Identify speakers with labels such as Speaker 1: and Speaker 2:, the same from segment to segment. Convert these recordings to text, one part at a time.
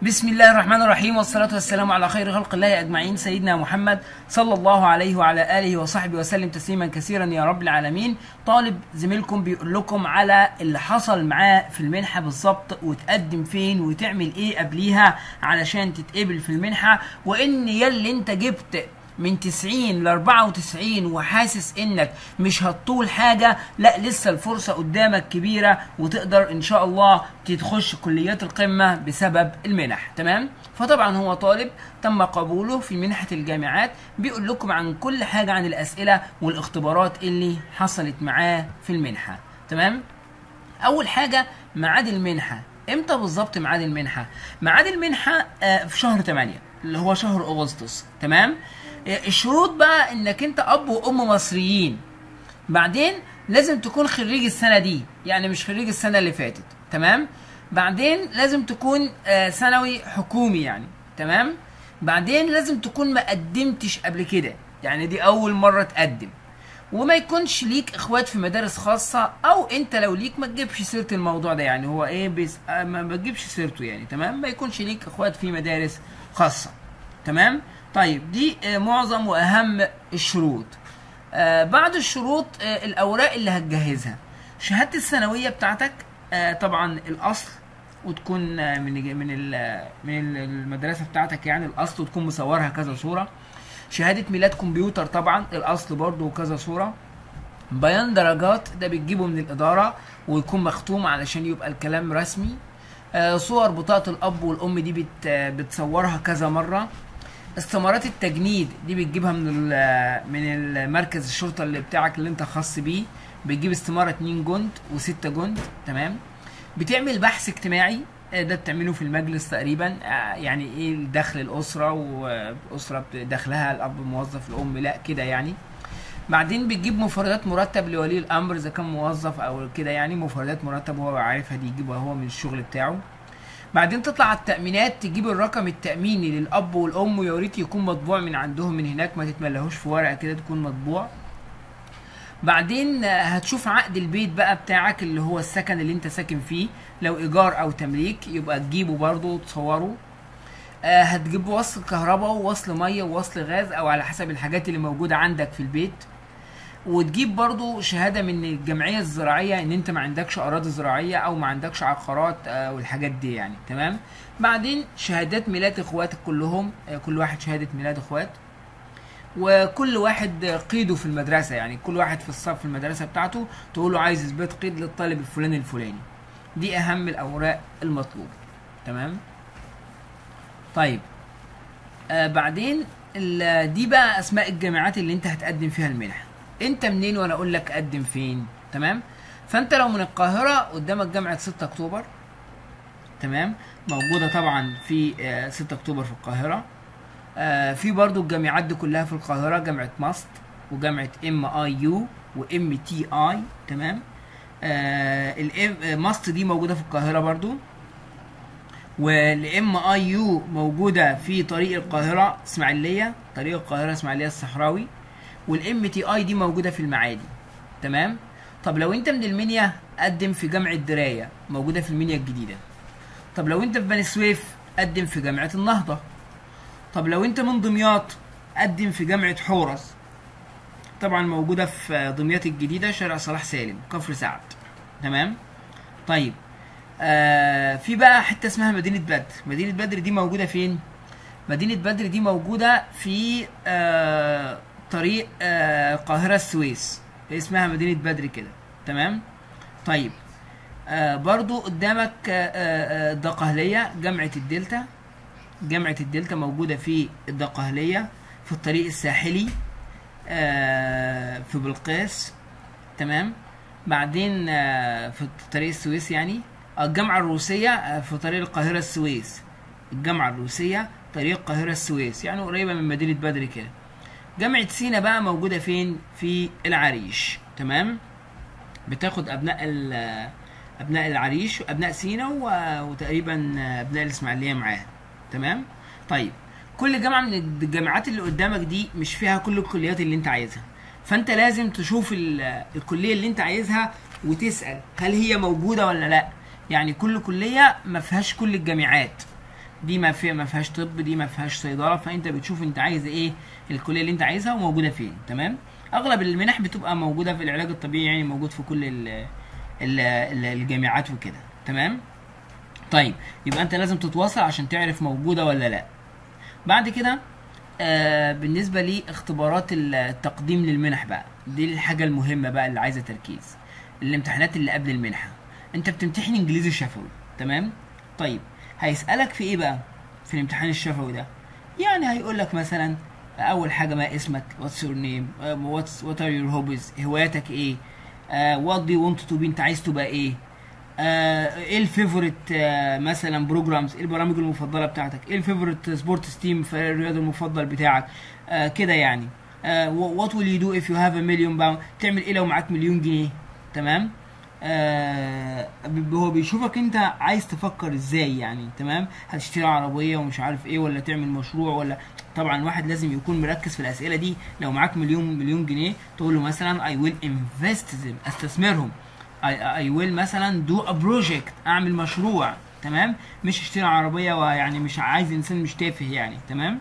Speaker 1: بسم الله الرحمن الرحيم والصلاة والسلام على خير خلق الله أجمعين سيدنا محمد صلى الله عليه وعلى آله وصحبه وسلم تسليما كثيرا يا رب العالمين طالب زميلكم بيقول لكم على اللي حصل معاه في المنحة بالظبط وتقدم فين وتعمل ايه قبليها علشان تتقبل في المنحة وان يلي انت جبت من 90 ل 94 وحاسس انك مش هتطول حاجه لا لسه الفرصه قدامك كبيره وتقدر ان شاء الله تخش كليات القمه بسبب المنح تمام فطبعا هو طالب تم قبوله في منحه الجامعات بيقول لكم عن كل حاجه عن الاسئله والاختبارات اللي حصلت معاه في المنحه تمام اول حاجه ميعاد المنحه امتى بالظبط ميعاد المنحه ميعاد المنحه آه، في شهر 8 اللي هو شهر اغسطس تمام آه، الشروط بقى انك انت اب وام مصريين بعدين لازم تكون خريج السنه دي يعني مش خريج السنه اللي فاتت تمام بعدين لازم تكون آه، ثانوي حكومي يعني تمام بعدين لازم تكون ما قدمتش قبل كده يعني دي اول مره تقدم وما يكونش ليك اخوات في مدارس خاصه او انت لو ليك ما تجيبش سيره الموضوع ده يعني هو ايه بيس آه، ما ما تجيبش سيرته يعني تمام ما يكونش ليك اخوات في مدارس خاصه تمام طيب دي آه، معظم واهم الشروط آه بعد الشروط آه الاوراق اللي هتجهزها شهاده الثانويه بتاعتك آه طبعا الاصل وتكون آه من من ال- من ال- المدرسه بتاعتك يعني الاصل وتكون مصورها كذا صوره شهاده ميلاد كمبيوتر طبعا الاصل برضو كذا صوره بيان درجات ده بتجيبه من الاداره ويكون مختوم علشان يبقى الكلام رسمي آه، صور بطاقه الاب والام دي بت آه، بتصورها كذا مره استمارات التجنيد دي بتجيبها من ال- من المركز الشرطه اللي بتاعك اللي انت خاص بيه بتجيب استماره 2 جند و6 جند تمام بتعمل بحث اجتماعي آه، ده بتعمله في المجلس تقريبا آه، يعني ايه دخل الاسره واسره دخلها الاب موظف الام لا كده يعني بعدين بتجيب مفردات مرتب لولي الامر اذا كان موظف او كده يعني مفردات مرتب هو عارفها دي يجيبها هو من الشغل بتاعه بعدين تطلع على التأمينات تجيب الرقم التأميني للأب والأم ويا ريت يكون مطبوع من عندهم من هناك ما تتملهوش في ورقة كده تكون مطبوع بعدين آه، هتشوف عقد البيت بقى بتاعك اللي هو السكن اللي انت ساكن فيه لو ايجار او تمليك يبقى تجيبه برضه وتصوره آه، هتجيب وصل كهرباء ووصل ميه ووصل غاز او على حسب الحاجات اللي موجوده عندك في البيت وتجيب برضو شهادة من الجمعية الزراعية ان انت ما عندكش اراضي زراعية او ما عندكش عقارات آه، والحاجات دي يعني تمام بعدين شهادات ميلاد اخواتك كلهم آه، كل واحد شهادة ميلاد اخوات وكل واحد قيده في المدرسة يعني كل واحد في الصف في المدرسة بتاعته تقول له عايز اثبات قيد للطالب الفلاني الفلاني دي اهم الاوراق المطلوبة تمام طيب آه بعدين ال- دي بقى اسماء الجامعات اللي انت هتقدم فيها المنحه انت منين وانا اقول لك قدم فين تمام فانت لو من القاهره قدامك جامعه 6 اكتوبر تمام موجوده طبعا في آه، 6 اكتوبر في القاهره آه، في برضو الجامعات دي كلها في القاهره جامعه ماست وجامعه ام اي يو وام تي اي تمام آه الام ماست دي موجوده في القاهره برضو والام اي يو موجوده في طريق القاهره اسماعيليه طريق القاهره اسماعيليه الصحراوي والام تي اي دي موجوده في المعادي تمام طب لو انت من المنيا قدم في جامعه درايه موجوده في المنيا الجديده طب لو انت في بني سويف قدم في جامعه النهضه طب لو انت من دمياط قدم في جامعه حورس طبعا موجوده في دمياط الجديده شارع صلاح سالم كفر سعد تمام طيب آه في بقى حته اسمها مدينه بدر مدينه بدر دي موجوده فين مدينه بدر دي موجوده في آه طريق آه القاهره السويس اسمها مدينه بدر كده تمام طيب آه برضو قدامك آه آه الدقهليه جامعه الدلتا جامعه الدلتا موجوده في الدقهليه في الطريق الساحلي آه في بلقيس تمام بعدين آه، في طريق السويس يعني الجامعة الروسية آه، في طريق القاهرة السويس الجامعة الروسية طريق القاهرة السويس يعني قريبة من مدينة بدر كده جامعة سينا بقى موجودة فين في العريش تمام بتاخد أبناء ال- أبناء العريش وأبناء سينا و- وتقريبا أبناء الإسماعيلية معاها تمام طيب كل جامعة من الجامعات اللي قدامك دي مش فيها كل الكليات اللي انت عايزها فانت لازم تشوف ال- الكليه اللي انت عايزها وتسال هل هي موجوده ولا لا يعني كل كليه ما فيهاش كل الجامعات دي ما فيها ما فيهاش طب دي ما فيهاش صيدله فانت بتشوف انت عايز ايه الكليه اللي انت عايزها وموجوده فين تمام اغلب المنح بتبقى موجوده في العلاج الطبيعي يعني موجود في كل ال ال ال الجامعات وكده تمام طيب يبقى انت لازم تتواصل عشان تعرف موجوده ولا لا بعد كده آه بالنسبه لاختبارات التقديم للمنح بقى دي الحاجه المهمه بقى اللي عايزه تركيز الامتحانات اللي قبل المنحه انت بتمتحن انجليزي شفوي تمام طيب هيسالك في ايه بقى في الامتحان الشفوي ده يعني هيقول لك مثلا اول حاجه ما اسمك واتس يور نيم واتس وات ار يور هوبيز هواياتك ايه وات دو يو ونت تو بي انت عايز تبقى ايه آه، ايه الفيفوريت آه، مثلا بروجرامز ايه البرامج المفضله بتاعتك ايه الفيفوريت سبورتس تيم في الرياضه المفضل بتاعك آه، كده يعني وات ويل يو دو اف يو هاف ا مليون باوند تعمل ايه لو معاك مليون جنيه تمام آه ب- هو بيشوفك انت عايز تفكر ازاي يعني تمام هتشتري عربيه ومش عارف ايه ولا تعمل مشروع ولا طبعا واحد لازم يكون مركز في الاسئله دي لو معاك مليون مليون جنيه تقول له مثلا I will invest them استثمرهم I, I will مثلا do a project اعمل مشروع تمام مش اشتري عربيه ويعني مش عايز انسان مش تافه يعني تمام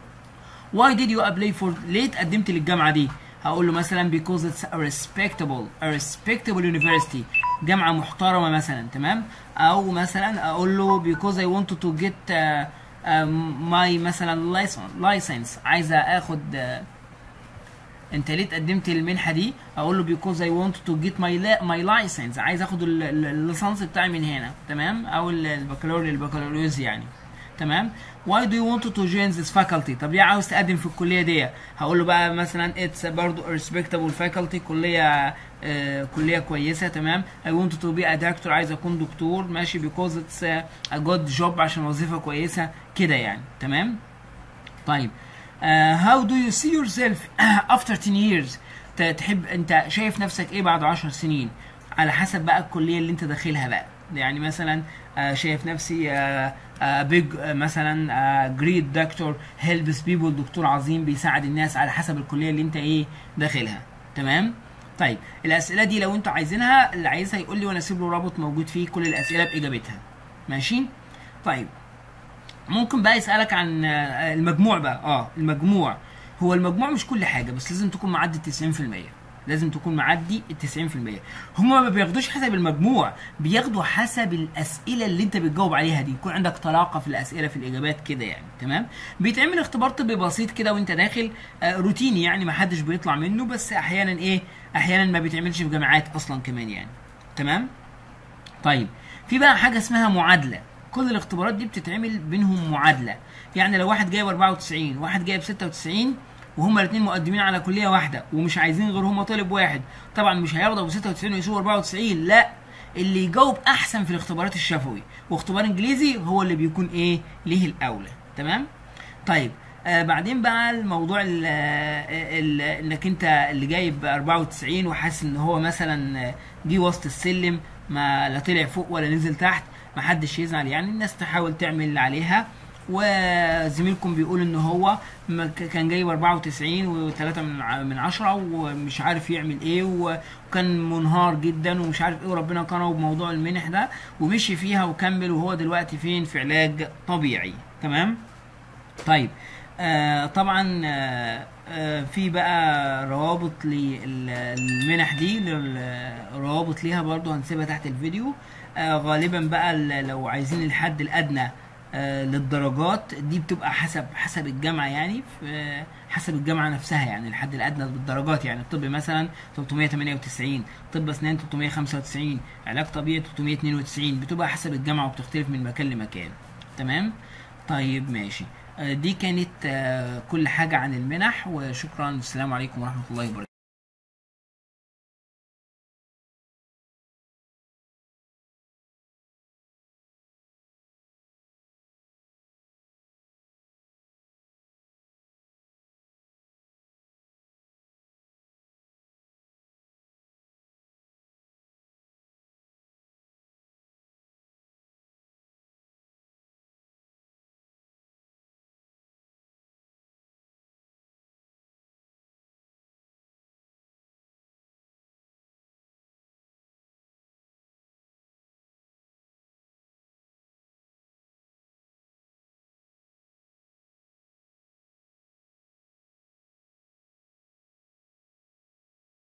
Speaker 1: why did you apply for ليه اتقدمت للجامعه دي هقول له مثلا because it's a respectable a respectable university جامعه محترمه مثلا تمام او مثلا اقول له because I wanted to get uh, uh, my مثلا license, license عايزه اخد uh, انت ليه اتقدمت للمنحه دي اقول له because I want to get my la- my license عايز اخد ال- ال- الليسانس بتاعي من هنا تمام او ال- البكالوريا البكالوريوس يعني تمام why do you want to join this faculty طب ليه عاوز تقدم في الكليه دي هقول له بقى مثلا it's برضو a respectable faculty كليه آه كليه كويسه تمام I want to be a doctor عايز اكون دكتور ماشي because it's a, a good job عشان وظيفه كويسه كده يعني تمام طيب uh, how do you see yourself after 10 years ت- تحب انت شايف نفسك ايه بعد 10 سنين على حسب بقى الكليه اللي انت داخلها بقى يعني مثلا آه، شايف نفسي بيج مثلا جريت دكتور هيلبس بيبول دكتور عظيم بيساعد الناس على حسب الكليه اللي انت ايه داخلها تمام طيب الاسئله دي لو انتوا عايزينها اللي عايزها يقول لي وانا اسيب له رابط موجود فيه كل الاسئله باجابتها ماشي طيب ممكن بقى يسالك عن آه، المجموع بقى اه المجموع هو المجموع مش كل حاجه بس لازم تكون معدي 90% لازم تكون معدي ال 90% هما ما بياخدوش حسب المجموع بياخدوا حسب الاسئله اللي انت بتجاوب عليها دي يكون عندك طلاقه في الاسئله في الاجابات كده يعني تمام بيتعمل اختبار طبي بسيط كده وانت داخل آه روتيني يعني ما حدش بيطلع منه بس احيانا ايه احيانا ما بيتعملش في جامعات اصلا كمان يعني تمام طيب في بقى حاجه اسمها معادله كل الاختبارات دي بتتعمل بينهم معادله يعني لو واحد جايب 94 واحد جايب 96 وهما الاثنين مقدمين على كليه واحده ومش عايزين غير هما طالب واحد طبعا مش هياخدوا ابو 96 ويسيبوا 94 لا اللي يجاوب احسن في الاختبارات الشفوي واختبار انجليزي هو اللي بيكون ايه ليه الاولى تمام طيب آه بعدين بقى الموضوع ال ال انك انت اللي جايب 94 وحاسس ان هو مثلا آه، جه وسط السلم ما لا طلع فوق ولا نزل تحت ما حدش يزعل يعني الناس تحاول تعمل اللي عليها وزميلكم بيقول ان هو ما ك- كان جايب 94 و3 من ع- من 10 ومش عارف يعمل ايه وكان منهار جدا ومش عارف ايه وربنا كرمه بموضوع المنح ده ومشي فيها وكمل وهو دلوقتي فين في علاج طبيعي تمام طيب آه طبعا آه آه في بقى روابط للمنح دي لل- روابط ليها برضو هنسيبها تحت الفيديو آه غالبا بقى ال- لو عايزين الحد الادنى آه للدرجات دي بتبقى حسب حسب الجامعه يعني في حسب الجامعه نفسها يعني الحد الادنى بالدرجات يعني الطب مثلا 398 طب اسنان 395 علاج طبيعي 392 بتبقى حسب الجامعه وبتختلف من مكان لمكان تمام طيب ماشي آه، دي كانت آه، كل حاجه عن المنح وشكرا السلام عليكم ورحمه الله وبركاته